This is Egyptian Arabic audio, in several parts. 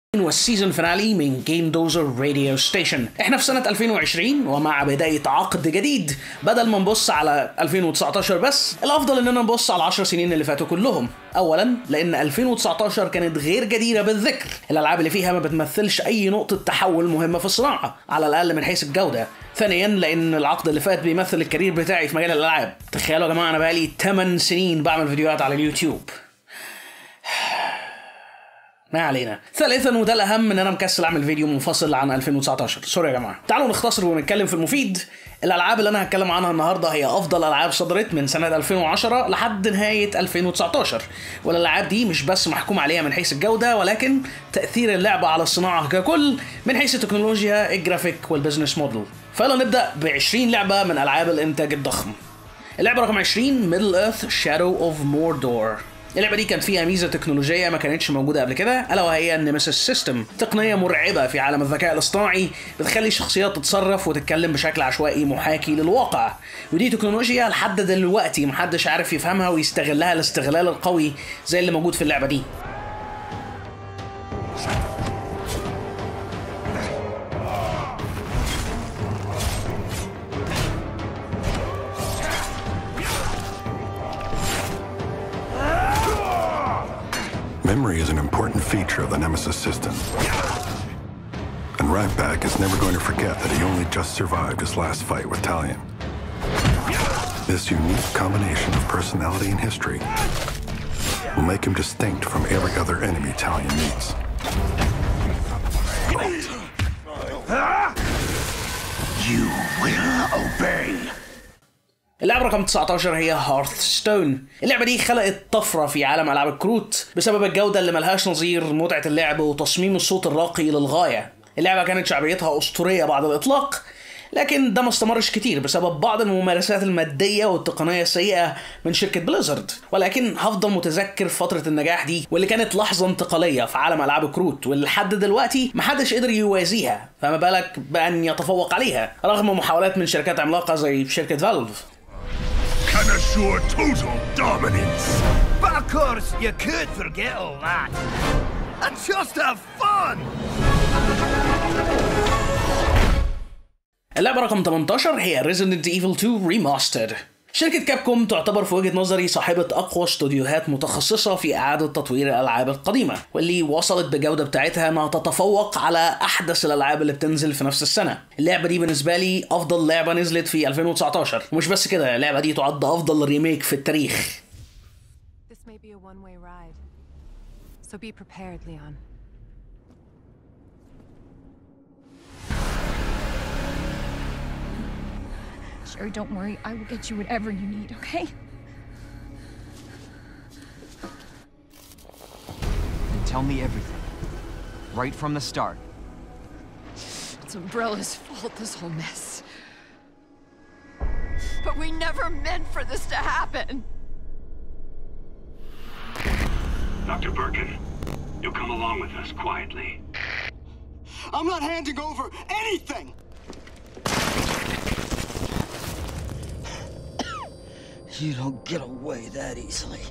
والسيزون فينالي من جيم دوزر راديو ستيشن احنا في سنة 2020 ومع بداية عقد جديد بدل ما نبص على 2019 بس الافضل اننا نبص على العشر سنين اللي فاتوا كلهم اولا لان 2019 كانت غير جديرة بالذكر الالعاب اللي فيها ما بتمثلش اي نقطة تحول مهمة في الصناعة على الاقل من حيث الجودة ثانيا لان العقد اللي فات بيمثل الكارير بتاعي في مجال الالعاب تخيلوا يا جماعة انا بقالي 8 سنين بعمل فيديوهات على اليوتيوب ما علينا ثالثا وده الاهم ان انا مكسل اعمل فيديو منفصل عن 2019 سوري يا جماعه تعالوا نختصر ونتكلم في المفيد الالعاب اللي انا هتكلم عنها النهارده هي افضل العاب صدرت من سنه 2010 لحد نهايه 2019 والالعاب دي مش بس محكوم عليها من حيث الجوده ولكن تاثير اللعبه على الصناعه ككل من حيث التكنولوجيا الجرافيك والبزنس موديل فيلا نبدا ب 20 لعبه من العاب الانتاج الضخم اللعبه رقم 20 ميدل ايرث شادو اوف موردور اللعبه دي كان فيها ميزه تكنولوجيه ما كانتش موجوده قبل كده الا وهي النيمسيس سيستم تقنيه مرعبه في عالم الذكاء الاصطناعي بتخلي الشخصيات تتصرف وتتكلم بشكل عشوائي محاكي للواقع ودي تكنولوجيا لحد دلوقتي محدش عارف يفهمها ويستغلها الاستغلال القوي زي اللي موجود في اللعبه دي Memory is an important feature of the Nemesis system. And Ryback is never going to forget that he only just survived his last fight with Talion. This unique combination of personality and history will make him distinct from every other enemy Talion meets. You will obey. اللعبة رقم 19 هي هارث ستون اللعبة دي خلقت طفرة في عالم ألعاب الكروت بسبب الجودة اللي ملهاش نظير متعة اللعب وتصميم الصوت الراقي للغاية اللعبة كانت شعبيتها أسطورية بعد الإطلاق لكن ده ما استمرش كتير بسبب بعض الممارسات المادية والتقنية السيئة من شركة بليزرد ولكن هفضل متذكر فترة النجاح دي واللي كانت لحظة انتقالية في عالم ألعاب الكروت واللي لحد دلوقتي محدش قدر يوازيها فما بالك بأن يتفوق عليها رغم محاولات من شركات عملاقة زي شركة فالف Can assure total dominance. But of course, you could forget all that. And just have fun! اللعبة رقم 18 هي Resident Evil 2 Remastered شركة كابكوم تعتبر في وجهة نظري صاحبة أقوى استوديوهات متخصصة في إعادة تطوير الألعاب القديمة واللي وصلت بجودة بتاعتها إنها تتفوق على أحدث الألعاب اللي بتنزل في نفس السنة اللعبة دي بالنسبة لي أفضل لعبة نزلت في 2019 ومش بس كده اللعبة دي تعد أفضل ريميك في التاريخ This may be a one-way ride. So be prepared, Leon. Sherry, don't worry. I will get you whatever you need, okay? And tell me everything. Right from the start. It's Umbrella's fault, this whole mess. But we never meant for this to happen. Dr. Birkin, you'll come along with us quietly. I'm not handing over anything! You don't get away that easily.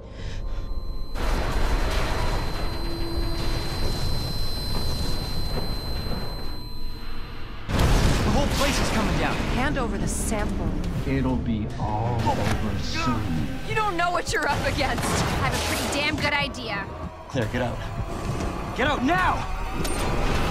The whole place is coming down. Hand over the sample. It'll be all over soon. You don't know what you're up against. I have a pretty damn good idea. There, get out. Get out now!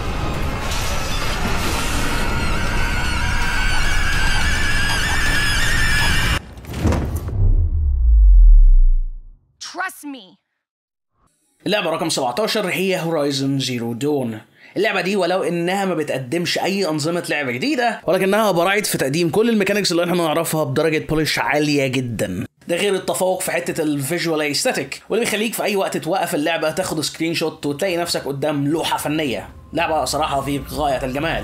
Trust me. اللعبة رقم 17 هي هورايزن زيرو دون اللعبة دي ولو انها ما بتقدمش اي انظمة لعبة جديدة ولكنها براعت في تقديم كل الميكانيكس اللي احنا نعرفها بدرجة بوليش عالية جدا ده غير التفوق في حتة الفيجوال ايستاتيك واللي بيخليك في اي وقت توقف اللعبة تاخد سكرين شوت وتلاقي نفسك قدام لوحة فنية لعبة صراحة في غاية الجمال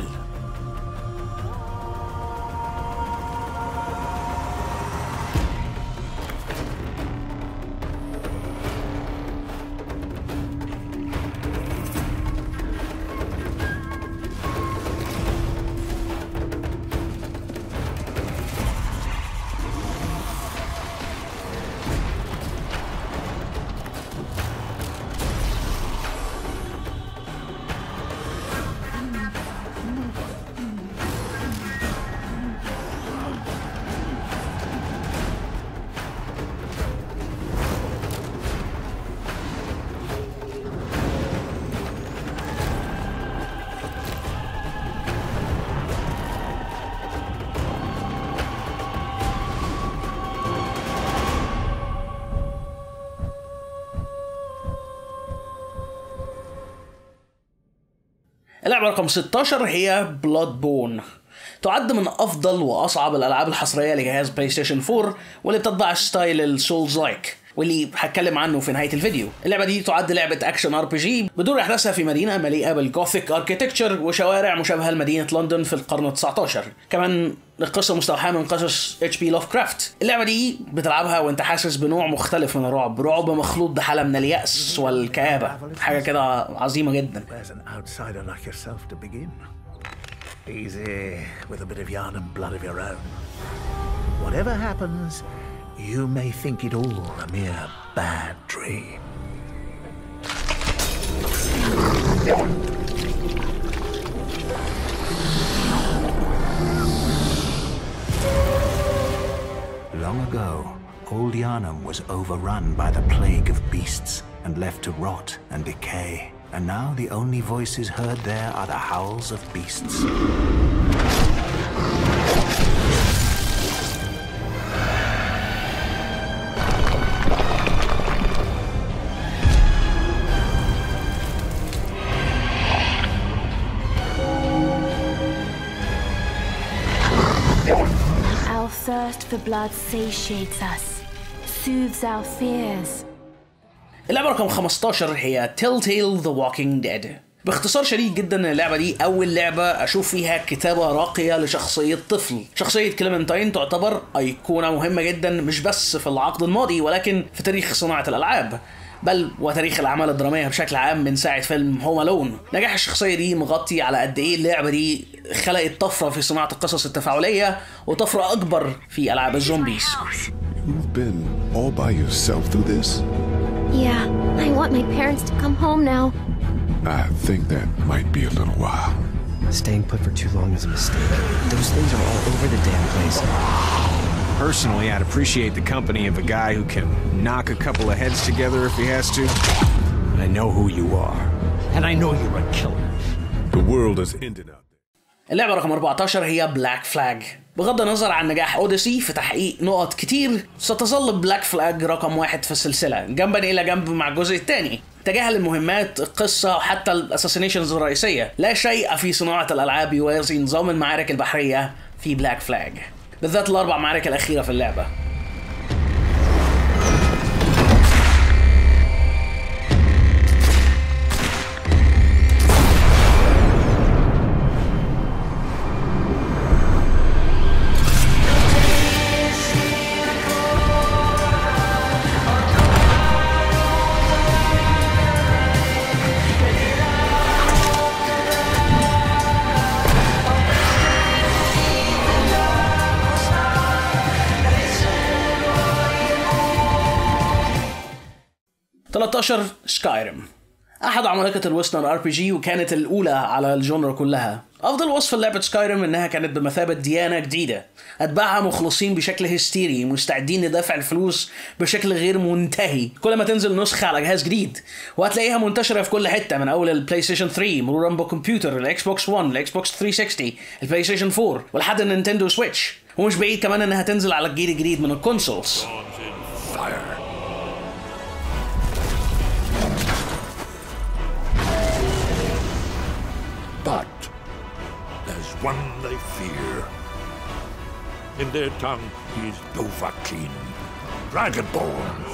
اللعبة رقم 16 هي بلاد بون تعد من افضل واصعب الالعاب الحصريه لجهاز بلاي ستيشن 4 واللي بتتبع ستايل السولز لايك واللي هتكلم عنه في نهايه الفيديو اللعبه دي تعد لعبه اكشن ار بي جي بدور احداثها في مدينه مليئه بالجوثيك اركيتكتشر وشوارع مشابهه لمدينه لندن في القرن ال 19 كمان القصه مستوحاه من قصص اتش بي لوف كرافت اللعبه دي بتلعبها وانت حاسس بنوع مختلف من الرعب رعب مخلوط بحاله من الياس والكآبه حاجه كده عظيمه جدا Where's an outsider like yourself to begin? Easy, with a bit of yarn and blood of your own. Whatever happens, you may think it all a mere bad dream. Long ago, Old Yarnum was overrun by the plague of beasts and left to rot and decay. And now the only voices heard there are the howls of beasts. Our thirst for blood satiates us, soothes our fears. اللعبة رقم 15 هي Telltale The Walking Dead باختصار شديد جدا اللعبة دي أول لعبة أشوف فيها كتابة راقية لشخصية طفل شخصية كليمنتاين تعتبر أيقونة مهمة جدا مش بس في العقد الماضي ولكن في تاريخ صناعة الألعاب بل وتاريخ الأعمال الدرامية بشكل عام من ساعة فيلم هوم ألون نجاح الشخصية دي مغطي على قد إيه اللعبة دي خلقت طفرة في صناعة القصص التفاعلية وطفرة أكبر في ألعاب الزومبيز You've been all by yourself through this? Yeah, I want my parents to come home now. I think that might be a little while. Staying put for too long is a mistake. Those things are all over the damn place. Personally, I'd appreciate the company of a guy who can knock a couple of heads together if he has to. I know who you are. And I know you're a killer. The world is ending out. اللعبة رقم 14 هي بلاك فلاج بغض النظر عن نجاح اوديسي في تحقيق نقط كتير ستظل بلاك فلاج رقم واحد في السلسلة جنبا الى جنب مع الجزء الثاني تجاهل المهمات القصة وحتى الاساسينيشنز الرئيسية لا شيء في صناعة الالعاب يوازي نظام المعارك البحرية في بلاك فلاج بالذات الاربع معارك الاخيرة في اللعبة تلتاشر سكايرم احد عمالقه الويسترن ار بي جي وكانت الاولى على الجونرا كلها افضل وصف لعبه سكايرم انها كانت بمثابه ديانه جديده اتباعها مخلصين بشكل هستيري مستعدين لدفع الفلوس بشكل غير منتهي كل ما تنزل نسخه على جهاز جديد وهتلاقيها منتشره في كل حته من اول البلاي ستيشن 3 مرورا بكمبيوتر الاكس بوكس 1 الاكس بوكس 360 البلاي ستيشن 4 ولحد النينتندو سويتش ومش بعيد كمان انها تنزل على الجيل الجديد من الكونسولز Fire. But there's one they fear. In their tongue, he's Dovahkiin, Dragonborn.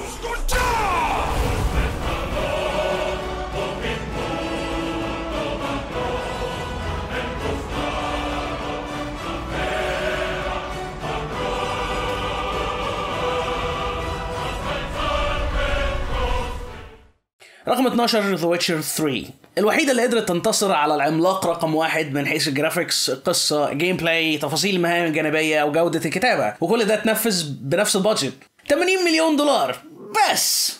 رقم 12 ذا ويتشر 3 الوحيدة اللي قدرت تنتصر على العملاق رقم واحد من حيث الجرافيكس القصة جيم بلاي تفاصيل المهام الجانبية وجودة الكتابة وكل ده اتنفذ بنفس البادجت 80 مليون دولار بس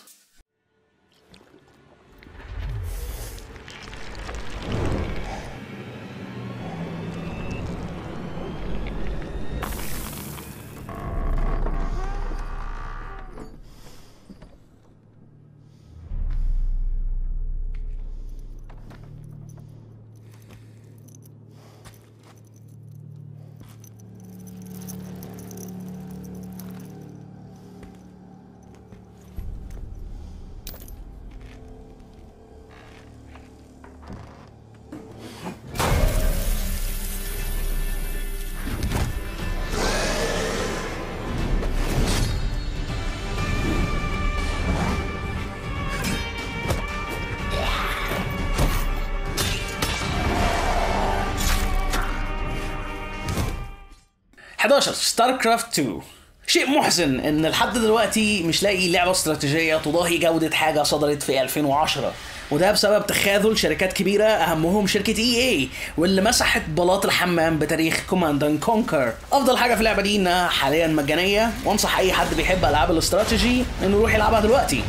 11 ستار كرافت 2 شيء محزن ان لحد دلوقتي مش لاقي لعبه استراتيجيه تضاهي جوده حاجه صدرت في 2010 وده بسبب تخاذل شركات كبيره اهمهم شركه اي اي واللي مسحت بلاط الحمام بتاريخ كوماند اند كونكر افضل حاجه في اللعبه دي انها حاليا مجانيه وانصح اي حد بيحب العاب الاستراتيجي انه يروح يلعبها دلوقتي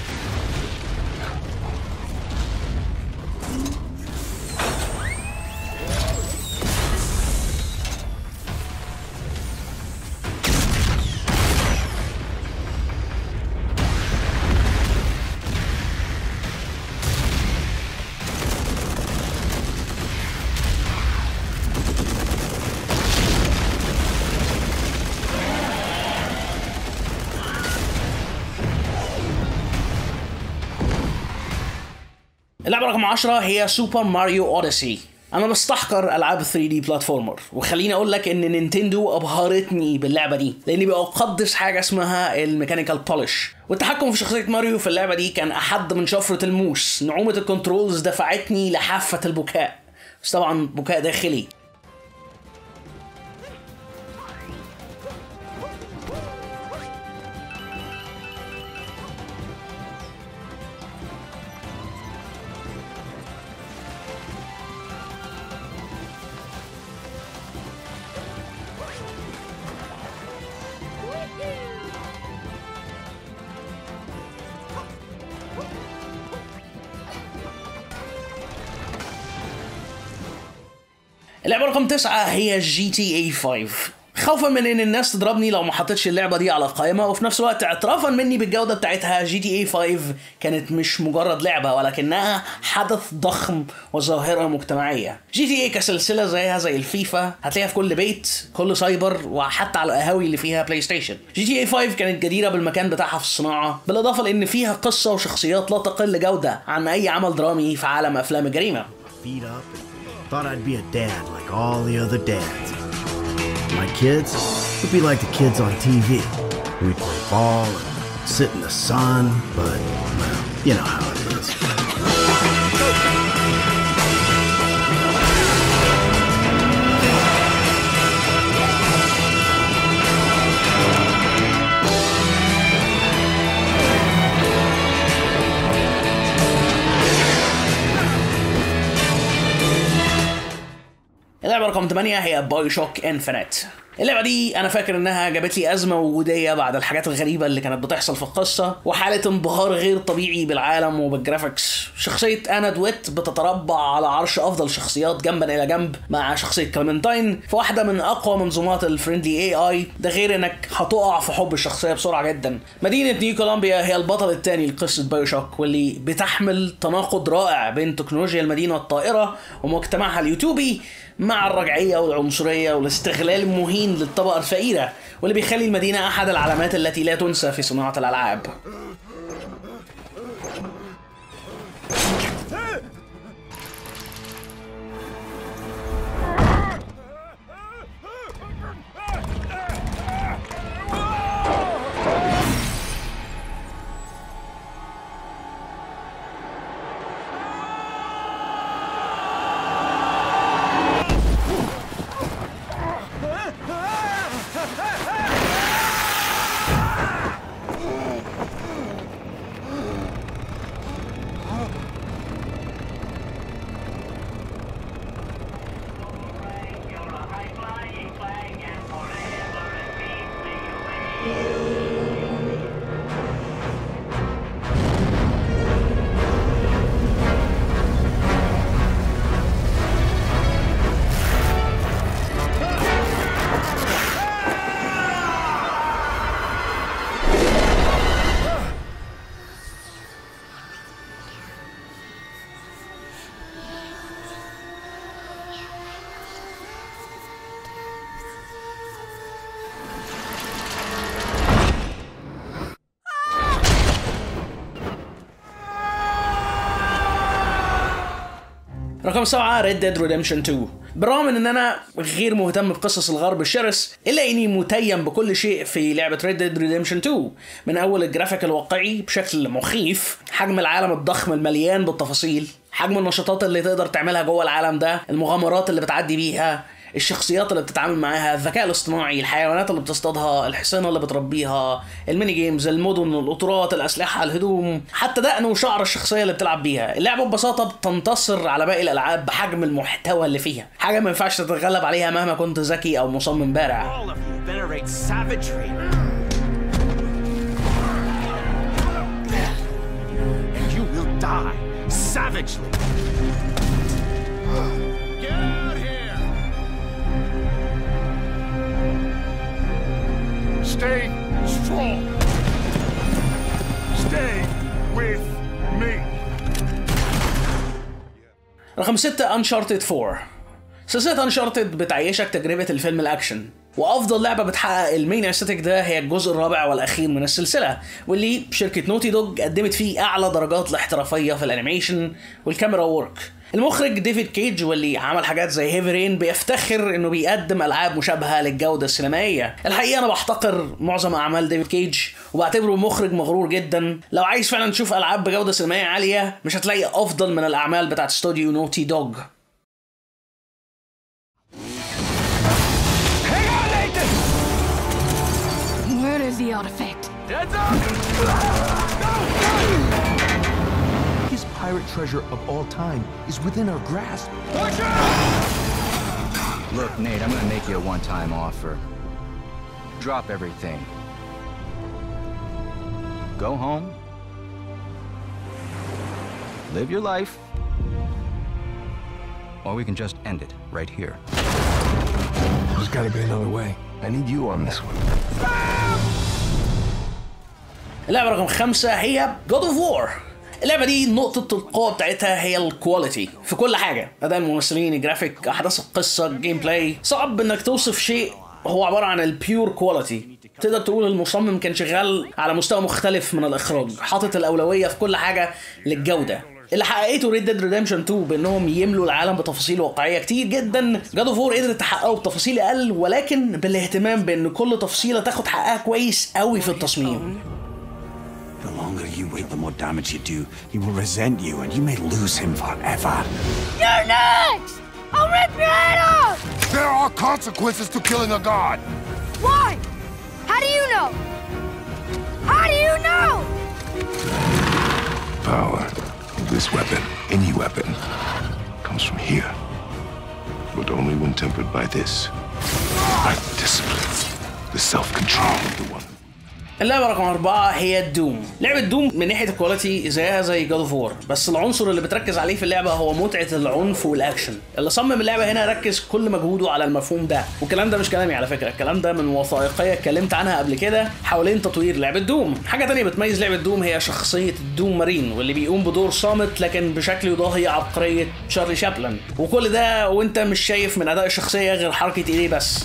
اللعبة رقم 10 هي سوبر ماريو اوديسي انا بستحقر العاب 3 دي بلاتفورمر وخليني اقول لك ان نينتندو ابهرتني باللعبه دي لاني بقدس حاجه اسمها الميكانيكال بولش والتحكم في شخصيه ماريو في اللعبه دي كان احد من شفره الموس نعومه الكنترولز دفعتني لحافه البكاء بس طبعا بكاء داخلي اللعبة رقم تسعة هي جي تي اي 5 خوفا من ان الناس تضربني لو ما حطيتش اللعبه دي على القائمه وفي نفس الوقت اعترافا مني بالجوده بتاعتها جي تي اي 5 كانت مش مجرد لعبه ولكنها حدث ضخم وظاهره مجتمعيه جي تي اي كسلسله زيها زي الفيفا هتلاقيها في كل بيت كل سايبر وحتى على القهاوي اللي فيها بلاي ستيشن جي تي اي 5 كانت جديره بالمكان بتاعها في الصناعه بالاضافه لان فيها قصه وشخصيات لا تقل جوده عن اي عمل درامي في عالم افلام الجريمه Beat up and thought I'd be a dad like all the other dads. My kids would be like the kids on TV. We'd play ball and sit in the sun, but, well, you know how it is. اللعبة رقم 8 هي باي شوك انفينيت اللعبة دي أنا فاكر إنها جابت لي أزمة وجودية بعد الحاجات الغريبة اللي كانت بتحصل في القصة وحالة انبهار غير طبيعي بالعالم وبالجرافيكس شخصية أنا دويت بتتربع على عرش أفضل شخصيات جنبا إلى جنب مع شخصية كلمنتاين في واحدة من أقوى منظومات الفريندلي اي اي ده غير إنك هتقع في حب الشخصية بسرعة جدا مدينة نيو كولومبيا هي البطل الثاني لقصة بايو شوك واللي بتحمل تناقض رائع بين تكنولوجيا المدينة الطائرة ومجتمعها اليوتيوبي مع الرجعية والعنصرية والاستغلال المهين للطبقة الفقيرة واللي بيخلي المدينة أحد العلامات التي لا تنسى في صناعة الألعاب رقم سبعة Red Dead Redemption 2 بالرغم من ان انا غير مهتم بقصص الغرب الشرس الا اني متيم بكل شيء في لعبة Red Dead Redemption 2 من اول الجرافيك الواقعي بشكل مخيف حجم العالم الضخم المليان بالتفاصيل حجم النشاطات اللي تقدر تعملها جوه العالم ده المغامرات اللي بتعدي بيها الشخصيات اللي بتتعامل معاها الذكاء الاصطناعي الحيوانات اللي بتصطادها الحصانه اللي بتربيها الميني جيمز المدن القطارات الاسلحه الهدوم حتى دقن وشعر الشخصيه اللي بتلعب بيها اللعبه ببساطه بتنتصر على باقي الالعاب بحجم المحتوى اللي فيها حاجه ما ينفعش تتغلب عليها مهما كنت ذكي او مصمم بارع All of you venerate savagery. And you will die savagely. Get out here! Stay strong. Stay with me. رقم 6 انشارتد 4 سلسلة انشارتد بتعيشك تجربة الفيلم الاكشن وافضل لعبة بتحقق المين استاتيك ده هي الجزء الرابع والاخير من السلسلة واللي شركة نوتي دوج قدمت فيه اعلى درجات الاحترافية في الانيميشن والكاميرا وورك المخرج ديفيد كيج واللي عمل حاجات زي هيفي رين بيفتخر انه بيقدم العاب مشابهه للجوده السينمائيه الحقيقه انا بحتقر معظم اعمال ديفيد كيج وبعتبره مخرج مغرور جدا لو عايز فعلا تشوف العاب بجوده سينمائيه عاليه مش هتلاقي افضل من الاعمال بتاعت استوديو نوتي دوج Where is the artifact? biggest pirate treasure of all time is within our grasp. Look, Nate, I'm gonna make you a one-time offer. Drop everything. Go home. Live your life. Or we can just end it right here. There's gotta be another way. I need you on this one. اللعبة رقم خمسة هي God of War اللعبة دي نقطة القوة بتاعتها هي الكواليتي في كل حاجة أداء الممثلين الجرافيك أحداث القصة الجيم بلاي صعب إنك توصف شيء هو عبارة عن البيور كواليتي تقدر تقول المصمم كان شغال على مستوى مختلف من الإخراج حاطط الأولوية في كل حاجة للجودة اللي حققته ريد ديد ريدمشن 2 بانهم يملوا العالم بتفاصيل واقعيه كتير جدا جاد اوف وور قدرت تحققه بتفاصيل اقل ولكن بالاهتمام بان كل تفصيله تاخد حقها كويس قوي في التصميم The longer you wait, the more damage you do. He will resent you, and you may lose him forever. You're next! I'll rip your head off! There are consequences to killing a god. Why? How do you know? How do you know? Power. This weapon, any weapon, comes from here. But only when tempered by this. By discipline. The self-control of the one. اللعبة رقم أربعة هي دوم لعبة دوم من ناحية الكواليتي زيها زي جاد اوف وور بس العنصر اللي بتركز عليه في اللعبة هو متعة العنف والأكشن اللي صمم اللعبة هنا ركز كل مجهوده على المفهوم ده والكلام ده مش كلامي على فكرة الكلام ده من وثائقية اتكلمت عنها قبل كده حوالين تطوير لعبة دوم حاجة تانية بتميز لعبة دوم هي شخصية الدوم مارين واللي بيقوم بدور صامت لكن بشكل يضاهي عبقرية تشارلي شابلن وكل ده وانت مش شايف من أداء الشخصية غير حركة ايديه بس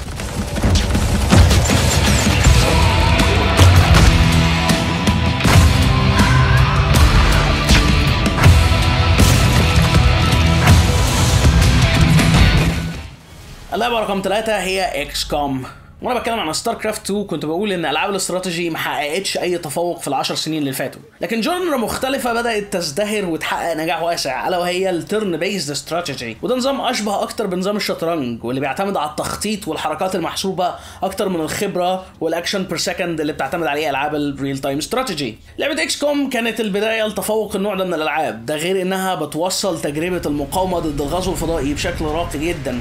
اللعبة رقم ثلاثة هي اكس كوم وانا بتكلم عن ستار كرافت 2 كنت بقول ان العاب الاستراتيجي ما حققتش اي تفوق في العشر سنين اللي فاتوا لكن جونرا مختلفه بدات تزدهر وتحقق نجاح واسع الا وهي الترن بيزد استراتيجي وده نظام اشبه اكتر بنظام الشطرنج واللي بيعتمد على التخطيط والحركات المحسوبه اكتر من الخبره والاكشن بير سكند اللي بتعتمد عليه العاب الريل تايم استراتيجي لعبه اكس كوم كانت البدايه لتفوق النوع ده من الالعاب ده غير انها بتوصل تجربه المقاومه ضد الغزو الفضائي بشكل راقي جدا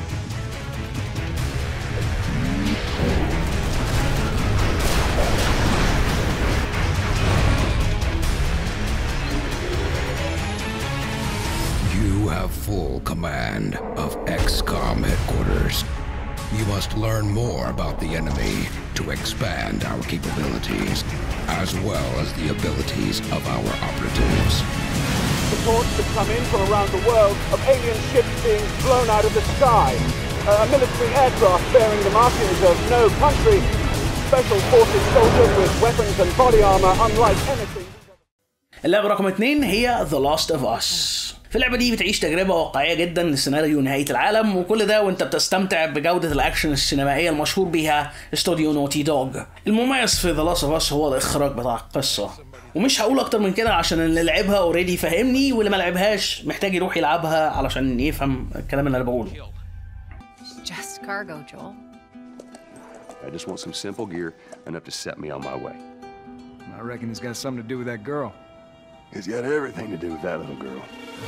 You have full command of XCOM headquarters. You must learn more about the enemy to expand our capabilities, as well as the abilities of our operatives. Reports have come in from around the world of alien ships being blown out of the sky. Uh, a military aircraft bearing the markings of no country. Special forces soldiers with weapons and body armor unlike anything. اللعبة رقم اتنين هي The Last of Us في اللعبة دي بتعيش تجربة واقعية جدا لسيناريو نهاية العالم وكل ده وانت بتستمتع بجودة الأكشن السينمائية المشهور بيها استوديو نوتي دوج المميز في The Last of Us هو الإخراج بتاع القصة ومش هقول أكتر من كده عشان اللي لعبها اوريدي فاهمني واللي ما لعبهاش محتاج يروح يلعبها علشان يفهم الكلام اللي أنا بقوله Jack. cargo, Joel. I just want some simple gear enough to set me on my way. I reckon it's got something to do with that girl. It's got everything to do with that little girl.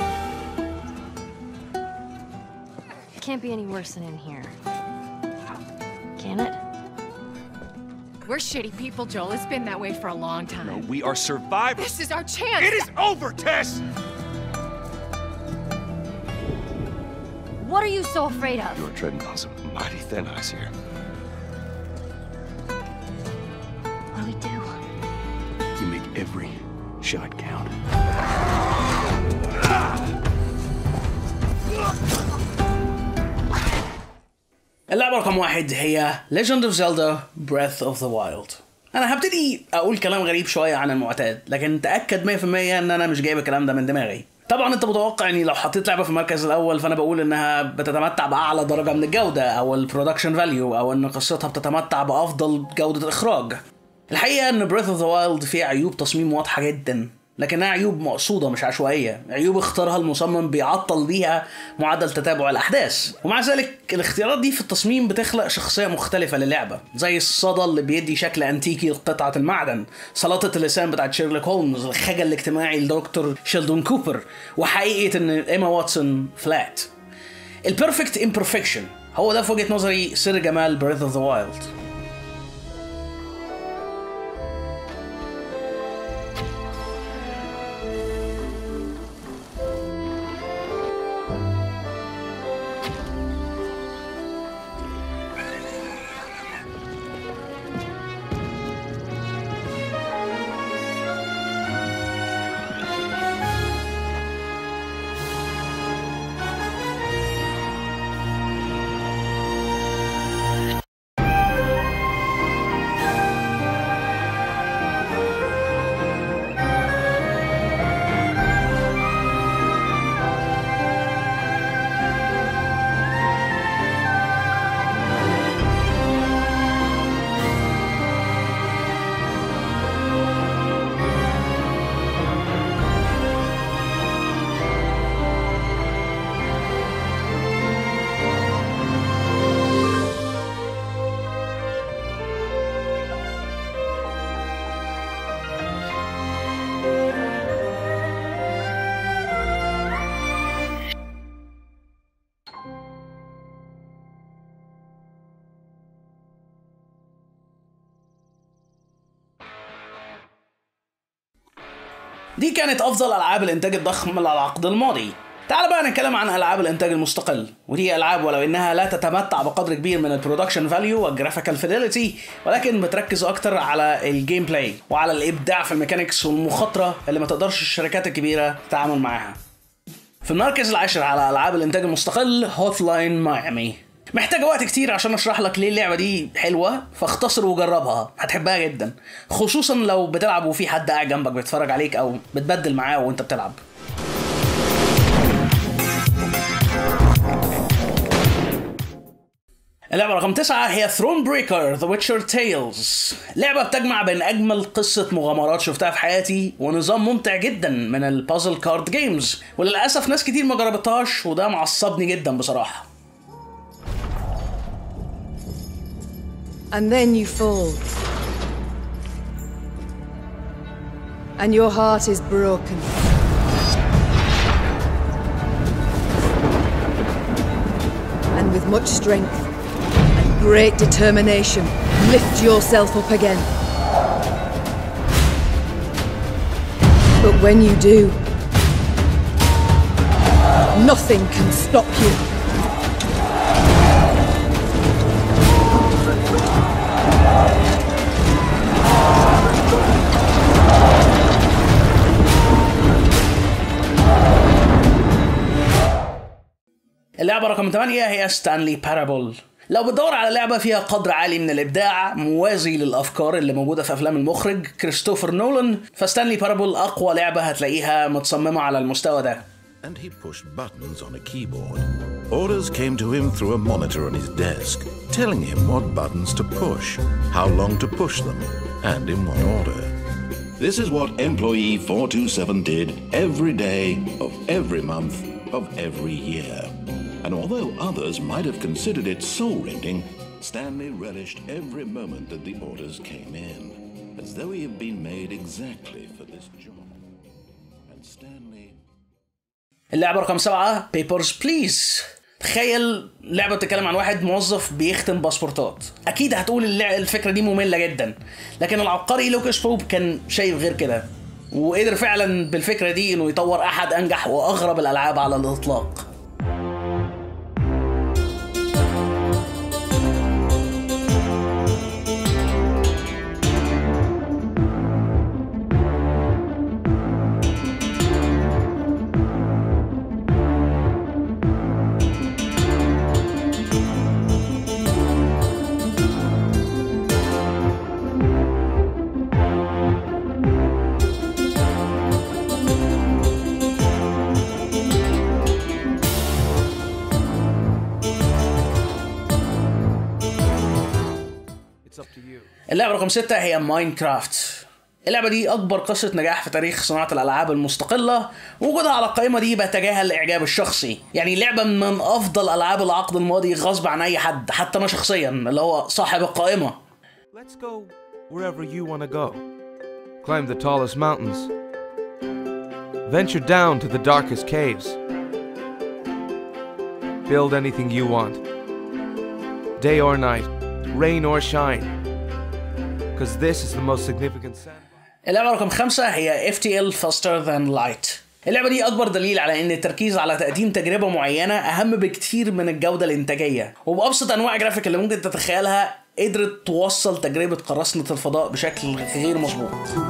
Can't be any worse than in here. Can it? We're shitty people, Joel. It's been that way for a long time. No, we are survivors. This is our chance. It is over, Tess! What are you so afraid of? You're treading on some mighty thin ice here. What do we do? You make every shot count. اللعبة رقم واحد هي Legend of Zelda Breath of the Wild أنا هبتدي أقول كلام غريب شوية عن المعتاد لكن تأكد 100% إن أنا مش جايب الكلام ده من دماغي طبعا انت متوقع اني لو حطيت لعبه في المركز الاول فانا بقول انها بتتمتع باعلى درجه من الجوده او البرودكشن فاليو او ان قصتها بتتمتع بافضل جوده اخراج الحقيقه ان Breath of the Wild فيه عيوب تصميم واضحه جدا لكنها عيوب مقصوده مش عشوائيه عيوب اختارها المصمم بيعطل بيها معدل تتابع الاحداث ومع ذلك الاختيارات دي في التصميم بتخلق شخصيه مختلفه للعبه زي الصدى اللي بيدي شكل انتيكي لقطعه المعدن سلطه اللسان بتاعت شيرلوك هولمز الخجل الاجتماعي لدكتور شيلدون كوبر وحقيقه ان ايما واتسون فلات البيرفكت امبرفكشن هو ده في وجهه نظري سر جمال بريث اوف ذا وايلد دي كانت افضل العاب الانتاج الضخم للعقد الماضي تعال بقى نتكلم عن العاب الانتاج المستقل ودي العاب ولو انها لا تتمتع بقدر كبير من البرودكشن فاليو والجرافيكال فيديليتي ولكن بتركز اكتر على الجيم بلاي وعلى الابداع في الميكانيكس والمخاطره اللي ما تقدرش الشركات الكبيره تتعامل معاها في المركز العاشر على العاب الانتاج المستقل هوت لاين مايامي محتاجة وقت كتير عشان اشرح لك ليه اللعبة دي حلوة فاختصر وجربها هتحبها جدا خصوصا لو بتلعب وفي حد قاعد جنبك بيتفرج عليك او بتبدل معاه وانت بتلعب اللعبة رقم تسعة هي ثرون بريكر ذا ويتشر تيلز لعبة بتجمع بين أجمل قصة مغامرات شفتها في حياتي ونظام ممتع جدا من البازل كارد جيمز وللأسف ناس كتير ما جربتهاش وده معصبني جدا بصراحة And then you fall. And your heart is broken. And with much strength and great determination, lift yourself up again. But when you do, nothing can stop you. اللعبة رقم 8 هي ستانلي بارابل لو بتدور على لعبة فيها قدر عالي من الإبداع موازي للأفكار اللي موجودة في أفلام المخرج كريستوفر نولان فستانلي بارابل أقوى لعبة هتلاقيها متصممة على المستوى ده and he pushed buttons on a keyboard. Orders came to him through a monitor on his desk, telling him what buttons to push, how long to push them, and in what order. This is what employee 427 did every day of every month of every year. And although others might have considered it soul-rending, Stanley relished every moment that the orders came in, as though he had been made exactly for this job. And Stanley... اللعبة رقم سبعة بيبرز بليز تخيل لعبة بتتكلم عن واحد موظف بيختم باسبورتات أكيد هتقول اللع... الفكرة دي مملة جدا لكن العبقري لوكاس بوب كان شايف غير كده وقدر فعلا بالفكرة دي انه يطور احد انجح واغرب الالعاب على الاطلاق اللعبة رقم ستة هي ماينكرافت اللعبة دي أكبر قصة نجاح في تاريخ صناعة الألعاب المستقلة وجودها على القائمة دي بتجاهل الإعجاب الشخصي يعني لعبة من أفضل ألعاب العقد الماضي غصب عن أي حد حتى أنا شخصيا اللي هو صاحب القائمة Let's go wherever you want to go. Climb the tallest mountains. Venture down to the darkest caves. Build anything you want. Day or night, rain or shine. Because this is the most significant sandbox. اللعبة رقم خمسة هي FTL Faster Than Light اللعبة دي أكبر دليل على إن التركيز على تقديم تجربة معينة أهم بكتير من الجودة الإنتاجية وبأبسط أنواع الجرافيك اللي ممكن تتخيلها قدرت توصل تجربة قراصنة الفضاء بشكل غير مظبوط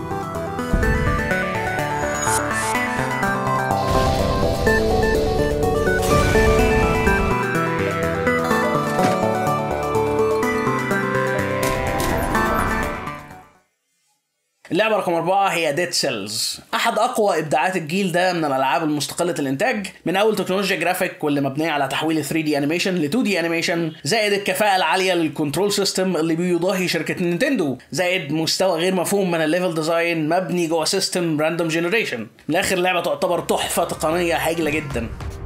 اللعبة رقم أربعة هي ديد سيلز أحد أقوى إبداعات الجيل ده من الألعاب المستقلة الإنتاج من أول تكنولوجيا جرافيك واللي مبنية على تحويل 3 دي أنيميشن ل 2 دي أنيميشن زائد الكفاءة العالية للكنترول سيستم اللي بيضاهي شركة نينتندو زائد مستوى غير مفهوم من الليفل ديزاين مبني جوه سيستم راندوم جنريشن من الآخر اللعبة تعتبر تحفة تقنية هايلة جدا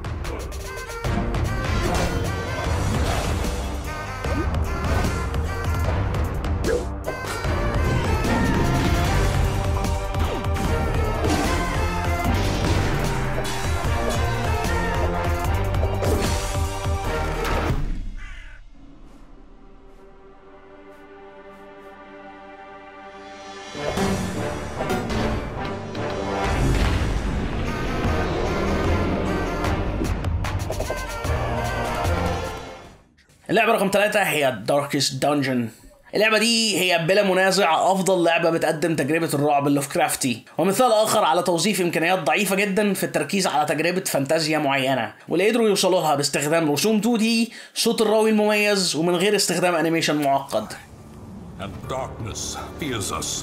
اللعبة رقم ثلاثة هي Darkest Dungeon اللعبة دي هي بلا منازع أفضل لعبة بتقدم تجربة الرعب اللوف كرافتي ومثال آخر على توظيف إمكانيات ضعيفة جدا في التركيز على تجربة فانتازيا معينة واللي قدروا يوصلوا لها باستخدام رسوم 2D صوت الراوي المميز ومن غير استخدام أنيميشن معقد and darkness fears us.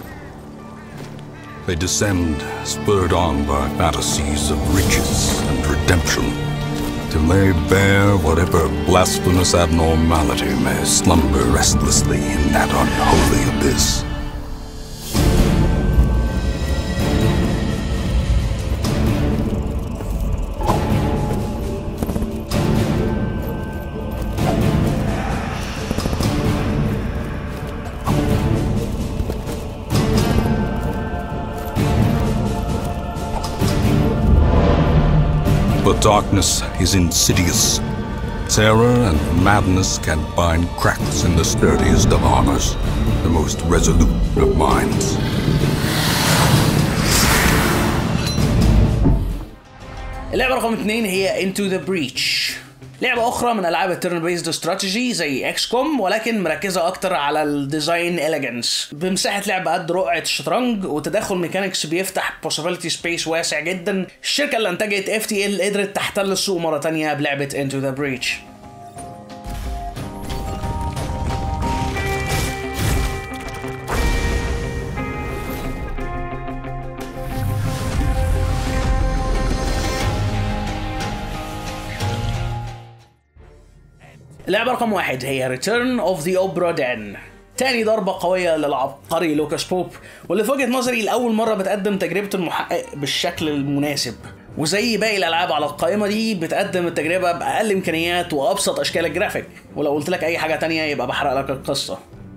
They descend, spurred on by fantasies of riches and redemption, till they bear whatever blasphemous abnormality may slumber restlessly in that unholy abyss. But darkness is insidious. Terror and madness can find cracks in the sturdiest of armors, the most resolute of minds. اللعبة رقم اثنين هي Into the Breach لعبة أخرى من ألعاب التيرن بيزد استراتيجي زي اكس كوم ولكن مركزة أكتر على الديزاين إليجنس بمساحة لعب قد رقعة الشطرنج وتداخل ميكانيكس بيفتح possibility سبيس واسع جدا الشركة اللي أنتجت اف تي ال قدرت تحتل السوق مرة تانية بلعبة Into the Breach اللعبة رقم واحد هي Return of the Obra Dinn تاني ضربة قوية للعبقري لوكاس بوب واللي في وجهة نظري لأول مرة بتقدم تجربة المحقق بالشكل المناسب وزي باقي الالعاب على القائمه دي بتقدم التجربه باقل امكانيات وابسط اشكال الجرافيك ولو قلت لك اي حاجه تانية يبقى بحرق لك القصه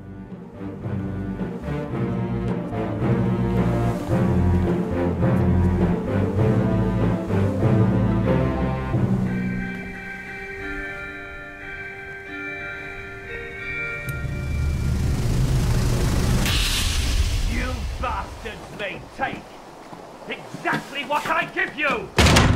You bastards may take exactly what I give you!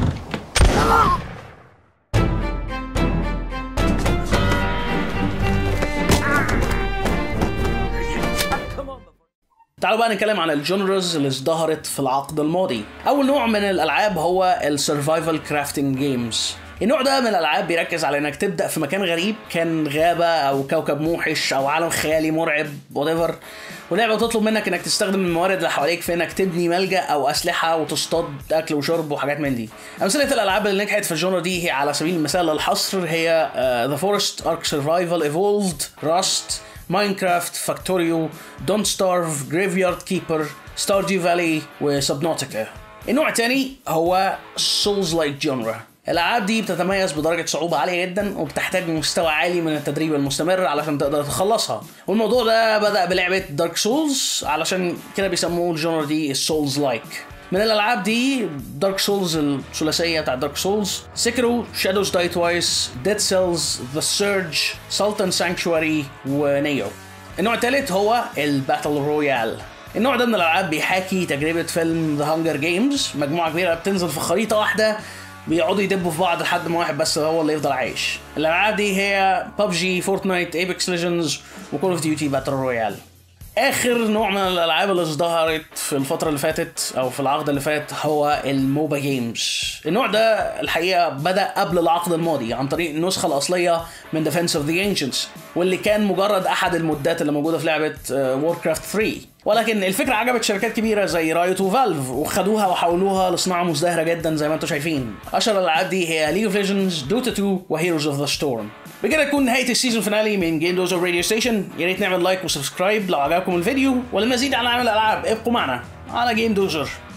تعالوا بقى نتكلم عن الجونرز اللي ازدهرت في العقد الماضي اول نوع من الالعاب هو السرفايفل كرافتنج جيمز النوع ده من الالعاب بيركز على انك تبدا في مكان غريب كان غابه او كوكب موحش او عالم خيالي مرعب whatever ولعبه تطلب منك انك تستخدم الموارد اللي حواليك في انك تبني ملجا او اسلحه وتصطاد اكل وشرب وحاجات من دي امثله الالعاب اللي نجحت في الجونر دي هي على سبيل المثال الحصر هي ذا فورست ارك سرفايفل ايفولد راست ماينكرافت فاكتوريو دونت ستارف جريفيارد كيبر ستارديو فالي وسبنوتيكا النوع الثاني هو سولز لايك جونرا الالعاب دي بتتميز بدرجه صعوبه عاليه جدا وبتحتاج مستوى عالي من التدريب المستمر علشان تقدر تخلصها والموضوع ده بدا بلعبه دارك سولز علشان كده بيسموه الجونر دي السولز لايك من الالعاب دي دارك سولز الثلاثيه بتاع دارك سولز سيكرو شادوز داي توايس ديد سيلز ذا سيرج سلطان سانكشواري ونيو النوع الثالث هو الباتل رويال النوع ده من الالعاب بيحاكي تجربه فيلم ذا هانجر جيمز مجموعه كبيره بتنزل في خريطه واحده بيقعدوا يدبوا في بعض لحد ما واحد بس هو اللي يفضل عايش الالعاب دي هي ببجي فورتنايت ايبكس ليجندز وكول اوف ديوتي باتل رويال اخر نوع من الالعاب اللي ازدهرت في الفتره اللي فاتت او في العقد اللي فات هو الموبا جيمز النوع ده الحقيقه بدا قبل العقد الماضي عن طريق النسخه الاصليه من ديفنس اوف ذا انشنتس واللي كان مجرد احد المودات اللي موجوده في لعبه ووركرافت 3 ولكن الفكره عجبت شركات كبيره زي رايوت وفالف وخدوها وحولوها لصناعه مزدهره جدا زي ما انتم شايفين اشهر الالعاب دي هي ليج اوف ليجندز دوتا 2 وهيروز اوف ذا ستورم بكده تكون نهايه السيزون فينالي من جيم دوزر راديو ستيشن يا ريت نعمل لايك وسبسكرايب لو عجبكم الفيديو وللمزيد عن عالم الالعاب ابقوا معنا على جيم دوزر